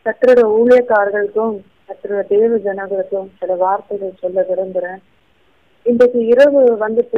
கத்தரோட ஊழியக்காரர்களுக்கும் கத்தரோட தேவ ஜனங்களுக்கும் சில வார்த்தைகள் சொல்ல விரும்புறேன் இன்றைக்கு இரவு வந்துட்டு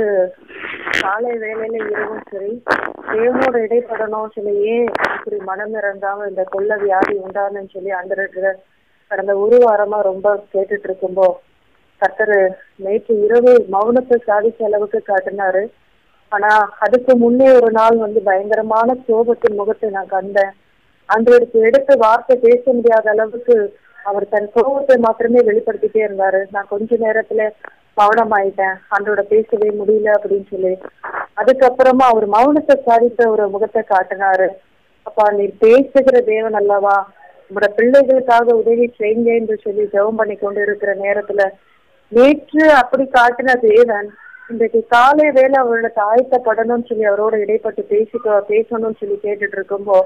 காலை வேலையில இரவும் சரி தேவனோட இடைப்படணும் சில ஏன் இப்படி மனம் இறங்காம இந்த கொள்ள வியாதி உண்டானுன்னு சொல்லி அந்த கடந்த ஒரு வாரமா ரொம்ப கேட்டுட்டு இருக்கும்போ கத்தரு நேற்று இரவு மௌனத்தை சாதிச்ச அளவுக்கு காட்டினாரு ஆனா அதுக்கு முன்னே ஒரு நாள் வந்து பயங்கரமான சோபத்தின் முகத்தை நான் கண்டேன் அன்றைக்கு எடுத்து வார்த்தை பேச முடியாத அளவுக்கு அவர் தன் கோபத்தை மாத்திரமே வெளிப்படுத்திட்டே இருந்தாரு நான் கொஞ்ச நேரத்துல மௌனமாயிட்டேன் அன்றோட பேசவே முடியல அப்படின்னு சொல்லி அதுக்கப்புறமா அவர் மௌனத்தை சாதித்த ஒரு முகத்தை காட்டினாரு அப்பா நீ பேசுகிற தேவன் அல்லவா உங்களோட பிள்ளைகளுக்காக உதவி செய்யுங்க என்று சொல்லி ஜெபம் பண்ணி கொண்டு இருக்கிற நேரத்துல நேற்று அப்படி காட்டின தேவன் இன்றைக்கு காலை வேலை அவர்களுக்கு ஆயத்தப்படணும்னு சொல்லி அவரோட இடைப்பட்டு பேசிக்க பேசணும்னு சொல்லி கேட்டுட்டு இருக்கும்போ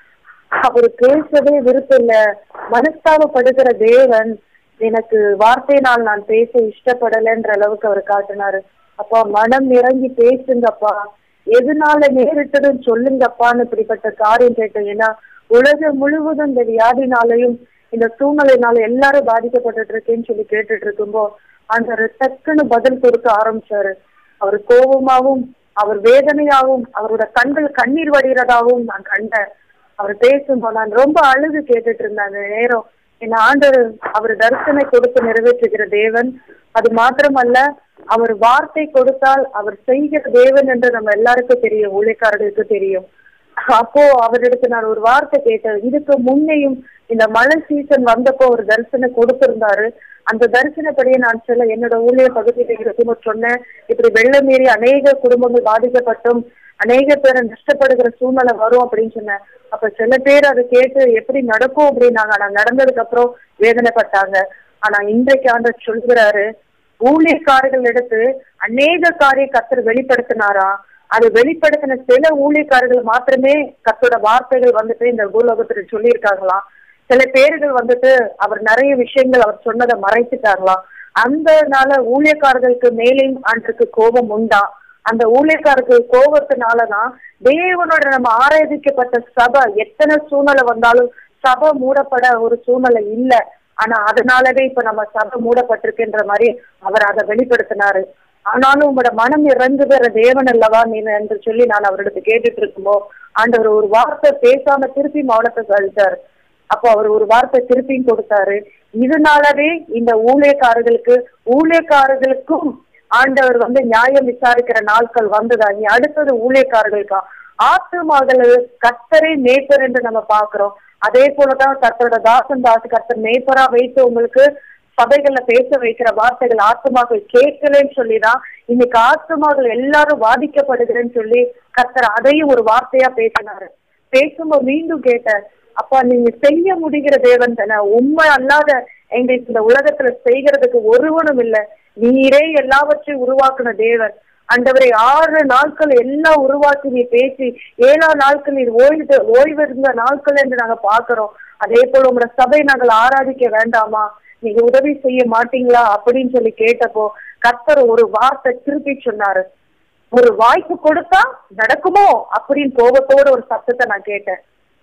அவர் பேசவே விருப்பம் இல்ல மனஸ்தாபப்படுகிற தேவன் எனக்கு வார்த்தையினால் நான் பேச இஷ்டப்படலைன்ற அளவுக்கு அவர் காட்டினாரு அப்பா மனம் இறங்கி பேசுங்கப்பா எதனால நேரிட்டதுன்னு சொல்லுங்கப்பான்னு இப்படிப்பட்ட காரியம் கேட்டேன் ஏன்னா உலகம் முழுவதும் இந்த வியாதினாலையும் இந்த சூழ்நிலைனால எல்லாரும் பாதிக்கப்பட்டுட்டு இருக்கேன்னு சொல்லி கேட்டுட்டு இருக்கும்போ அந்த டக்குன்னு பதில் கொடுக்க ஆரம்பிச்சாரு அவர் கோபமாவும் அவர் வேதனையாவும் அவரோட கண்கள் கண்ணீர் வடிகிறதாவும் நான் கண்டேன் அவர் பேசும்போது நான் ரொம்ப அழுது கேட்டுட்டு இருந்தேன் அந்த நேரம் என் ஆண்டவர் அவர் தரிசனை கொடுத்து நிறைவேற்றுகிற தேவன் அது மாத்திரமல்ல அவர் வார்த்தை கொடுத்தால் அவர் செய்கிற தேவன் என்று நம்ம எல்லாருக்கும் தெரியும் ஊழியக்காரர்களுக்கு தெரியும் அப்போ அவரிடத்து நான் ஒரு வார்த்தை கேட்டேன் இதுக்கு முன்னையும் இந்த மழை சீசன் வந்தப்போ ஒரு தரிசனம் கொடுத்திருந்தாரு அந்த தரிசனப்படியே நான் சொல்ல என்னோட ஊழிய பகுதியில் இருக்கும்போது சொன்னேன் இப்படி வெள்ளம் மீறி அநேக குடும்பங்கள் பாதிக்கப்பட்டும் அநேக பேரை நஷ்டப்படுகிற சூழ்நிலை வரும் அப்படின்னு சொன்னேன் அப்ப சில பேர் அதை கேட்டு எப்படி நடக்கும் அப்படின்னாங்க ஆனா நடந்ததுக்கு அப்புறம் வேதனைப்பட்டாங்க ஆனா இன்றைக்கு ஆண்டவர் சொல்கிறாரு ஊழியக்காரர்கள் எடுத்து அநேக காரிய கத்தர் வெளிப்படுத்தினாரா அது வெளிப்படுத்தின சில ஊழியக்காரர்கள் மாத்திரமே கத்தோட வார்த்தைகள் வந்துட்டு இந்த பூலோகத்துல சொல்லியிருக்காங்களாம் சில பேர்கள் வந்துட்டு அவர் நிறைய விஷயங்கள் அவர் சொன்னதை மறைச்சிட்டாங்களாம் அந்தனால ஊழியக்காரர்களுக்கு மேலேயும் அன்றைக்கு கோபம் உண்டா அந்த ஊழியக்காரர்கள் கோபத்தினாலதான் தேவனோட நம்ம ஆராதிக்கப்பட்ட சபை எத்தனை சூழ்நிலை வந்தாலும் சபை மூடப்பட ஒரு சூழ்நிலை இல்ல ஆனா அதனாலவே இப்ப நம்ம சபை மூடப்பட்டிருக்குன்ற மாதிரி அவர் அதை வெளிப்படுத்தினாரு ஆனாலும் உங்களோட மனம் இறங்குகிற தேவன் அல்லவா நீ என்று சொல்லி நான் அவரிடத்து கேட்டுட்டு இருக்கும்போ ஆண்டவர் ஒரு வார்த்தை பேசாம திருப்பி மௌனத்தை கழிச்சாரு அப்போ அவர் ஒரு வார்த்தை திருப்பியும் கொடுத்தாரு இதனாலவே இந்த ஊழியக்காரர்களுக்கு ஊழியக்காரர்களுக்கும் ஆண்டவர் வந்து நியாயம் விசாரிக்கிற நாட்கள் வந்ததா நீ அடுத்தது ஊழியக்காரர்களுக்கா ஆத்துமாக்கள் கத்தரை மேய்ப்பர் என்று நம்ம பாக்குறோம் அதே போலதான் கத்தரோட தாசன் தாசு கத்தர் மேய்ப்பரா வைத்து உங்களுக்கு சபைகள்ல பேச வைக்கிற வார்த்தைகள் ஆத்துமாக்கள் கேட்கலன்னு சொல்லிதான் இன்னைக்கு ஆத்துமாக்கள் எல்லாரும் பாதிக்கப்படுகிறேன்னு சொல்லி கத்தர் அதையும் ஒரு வார்த்தையா பேசினாரு பேசும்போது மீண்டும் கேட்டார் அப்பா நீங்க செய்ய முடிகிற தேவன் தானே உண்மை அல்லாத எங்களுக்கு இந்த உலகத்துல செய்கிறதுக்கு ஒருவனும் இல்ல நீரே எல்லாவற்றையும் உருவாக்குன தேவன் அந்தவரை ஆறு நாட்கள் எல்லாம் உருவாக்கி நீ பேசி ஏழாம் நாட்கள் நீர் ஓய்வு ஓய்வு இருந்த நாட்கள் என்று நாங்க பாக்குறோம் அதே போல உங்களோட சபை நாங்கள் ஆராதிக்க வேண்டாமா நீங்க உதவி செய்ய மாட்டீங்களா அப்படின்னு சொல்லி கேட்டப்போ கத்தர் ஒரு வார்த்தை திருப்பி சொன்னாரு ஒரு வாய்ப்பு கொடுத்தா நடக்குமோ அப்படின்னு கோபத்தோட ஒரு சத்தத்தை நான் கேட்டேன்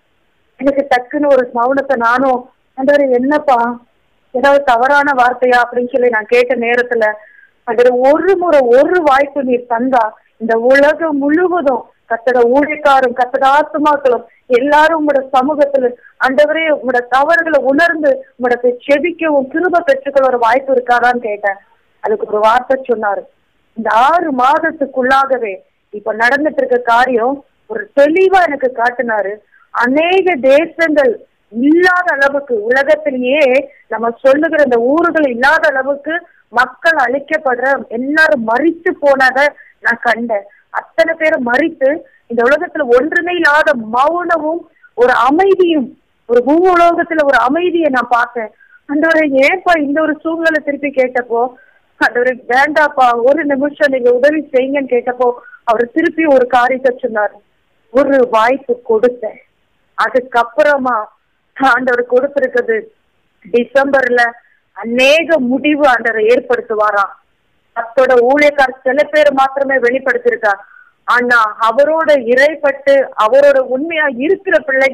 எனக்கு டக்குன்னு ஒரு மௌனத்தை நானும் அந்த என்னப்பா ஏதாவது தவறான வார்த்தையா அப்படின்னு சொல்லி நான் கேட்ட நேரத்துல அதுல ஒரு முறை ஒரு வாய்ப்பு நீர் தந்தா இந்த உலகம் முழுவதும் கத்தட ஊழியக்காரும் கத்தட ஆத்மாக்களும் எல்லாரும் உங்களோட சமூகத்துல அண்டவரே உங்களோட தவறுகளை உணர்ந்து உங்களோட செபிக்கவும் திரும்ப பெற்றுக்கொள்ள ஒரு வாய்ப்பு இருக்காதான்னு கேட்டேன் அதுக்கு ஒரு வார்த்தை சொன்னாரு இந்த ஆறு மாதத்துக்குள்ளாகவே இப்ப நடந்துட்டு இருக்க காரியம் ஒரு தெளிவா எனக்கு காட்டினாரு அநேக தேசங்கள் இல்லாத அளவுக்கு உலகத்திலேயே நம்ம சொல்லுகிற இந்த ஊர்கள் இல்லாத அளவுக்கு மக்கள் அழிக்கப்படுற எல்லாரும் மறித்து போனத நான் கண்டேன் அத்தனை பேரை மறித்து இந்த உலகத்துல ஒன்றுமே இல்லாத மௌனமும் ஒரு அமைதியும் ஒரு பூ உலகத்துல ஒரு அமைதியை நான் பார்த்தேன் அந்த ஒரு ஏன்பா இந்த ஒரு சூழ்நிலை திருப்பி கேட்டப்போ அந்த ஒரு வேண்டாப்பா ஒரு நிமிஷம் நீங்க உதவி செய்யுங்கன்னு கேட்டப்போ அவர் திருப்பி ஒரு காரியத்தை சொன்னார் ஒரு வாய்ப்பு கொடுத்தேன் அதுக்கப்புறமா ஆண்டவர் கொடுத்திருக்கிறது டிசம்பர்ல அநேக முடிவு ஆண்டவர் ஏற்படுத்துவாராம் அத்தோட ஊழியக்கார சில பேர் மாத்திரமே வெளிப்படுத்திருக்கா ஆனா அவரோட இறைப்பட்டு அவரோட உண்மையா இருக்கிற பிள்ளைங்க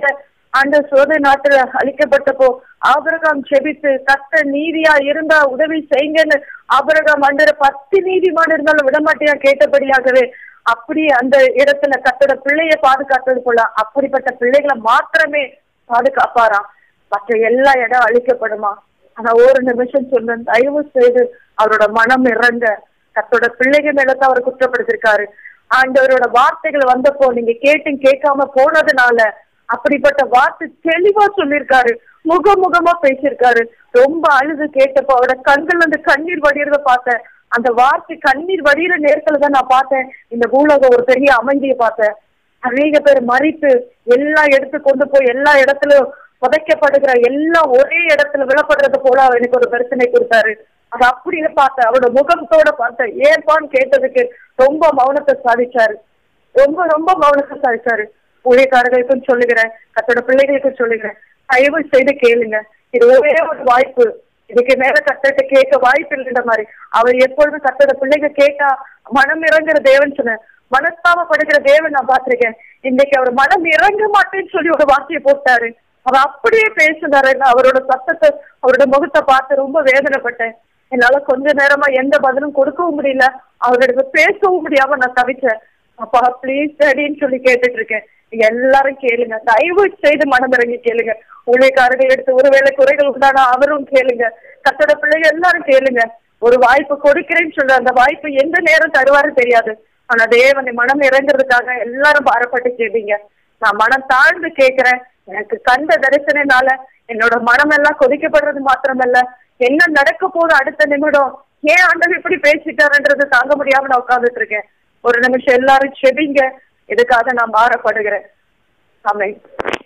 அந்த சோதனை நாட்டுல அழிக்கப்பட்டப்போ ஆபிரகாம் செபித்து கத்த நீதியா இருந்தா உதவி செய்யுங்கன்னு ஆபிரகாம் அந்த பத்து நீதிமான் இருந்தாலும் விடமாட்டியா கேட்டபடியாகவே அப்படி அந்த இடத்துல கத்தோட பிள்ளைய பாதுகாத்தது போல அப்படிப்பட்ட பிள்ளைகளை மாத்திரமே பாதுகாப்பாராம் மற்ற எல்லா இடம் அழிக்கப்படுமா ஆனா ஒரு நிமிஷம் சொன்ன தயவு செய்து அவரோட மனம் இறங்க கத்தோட பிள்ளைகள் மேல தான் அவர் குற்றப்படுத்திருக்காரு ஆண்டவரோட வார்த்தைகள் வந்தப்போ நீங்க கேட்டும் கேட்காம போனதுனால அப்படிப்பட்ட வார்த்தை தெளிவா சொல்லியிருக்காரு முகமுகமா பேசியிருக்காரு ரொம்ப அழுது கேட்டப்போ அவரோட கண்கள் வந்து கண்ணீர் வடிகிறத பார்த்தேன் அந்த வார்த்தை கண்ணீர் வடிகிற நேரத்துல தான் நான் பார்த்தேன் இந்த பூலோகம் ஒரு பெரிய அமைதியை பார்த்தேன் அநேக பேர் மறித்து எல்லா எடுத்து கொண்டு போய் எல்லா இடத்துலயும் புதைக்கப்படுகிற எல்லாம் ஒரே இடத்துல விழப்படுறது போல அவர் எனக்கு ஒரு பிரச்சனை கொடுத்தாரு அது அப்படியே பார்த்தேன் அவரோட முகத்தோட பார்த்தேன் ஏன்பான்னு கேட்டதுக்கு ரொம்ப மௌனத்தை சாதிச்சாரு ரொம்ப ரொம்ப மௌனத்தை சாதிச்சாரு ஊழியக்காரர்களுக்கும் சொல்லுகிறேன் கத்தோட பிள்ளைகளுக்கும் சொல்லுகிறேன் தயவு செய்து கேளுங்க இது ஒரே ஒரு வாய்ப்பு இதுக்கு மேல கத்திட்ட கேட்க வாய்ப்பு இல்லைன்ற மாதிரி அவர் எப்பொழுதும் கத்தோட பிள்ளைங்க கேட்டா மனம் இறங்குற தேவன் சொன்ன மனஸ்தாபப்படுகிற தேவன் நான் பார்த்திருக்கேன் இன்னைக்கு அவர் மனம் இறங்க மாட்டேன்னு சொல்லி ஒரு வார்த்தையை போட்டாரு அவர் அப்படியே பேசினாரு நான் அவரோட சத்தத்தை அவரோட முகத்தை பார்த்து ரொம்ப வேதனைப்பட்டேன் என்னால கொஞ்ச நேரமா எந்த பதிலும் கொடுக்கவும் முடியல அவரோட பேசவும் முடியாம நான் தவிச்சேன் அப்பா ப்ளீஸ் டேடின்னு சொல்லி கேட்டுட்டு இருக்கேன் நீங்க எல்லாரும் கேளுங்க தயவு செய்து மனம் இறங்கி கேளுங்க ஊழியக்காரர்கள் எடுத்து ஒருவேளை குறைகள் உண்டானா அவரும் கேளுங்க கத்தோட பிள்ளைங்க எல்லாரும் கேளுங்க ஒரு வாய்ப்பு கொடுக்கிறேன்னு சொல்ற அந்த வாய்ப்பு எந்த நேரம் தருவாரு தெரியாது ஆனா தேவனை மனம் இறங்குறதுக்காக எல்லாரும் பாரப்பட்டு கேட்டீங்க நான் மனம் தாழ்ந்து கேட்கிறேன் எனக்கு கண்ட தரிசனால என்னோட மனம் எல்லாம் கொதிக்கப்படுறது மாத்திரமல்ல என்ன நடக்க போகுது அடுத்த நிமிடம் ஏன் ஆண்டவர் இப்படி பேசிட்டாருன்றது தாங்க முடியாம நான் உட்கார்ந்துட்டு இருக்கேன் ஒரு நிமிஷம் எல்லாரும் செபிங்க இதுக்காக நான் மாறப்படுகிறேன் ஆமென்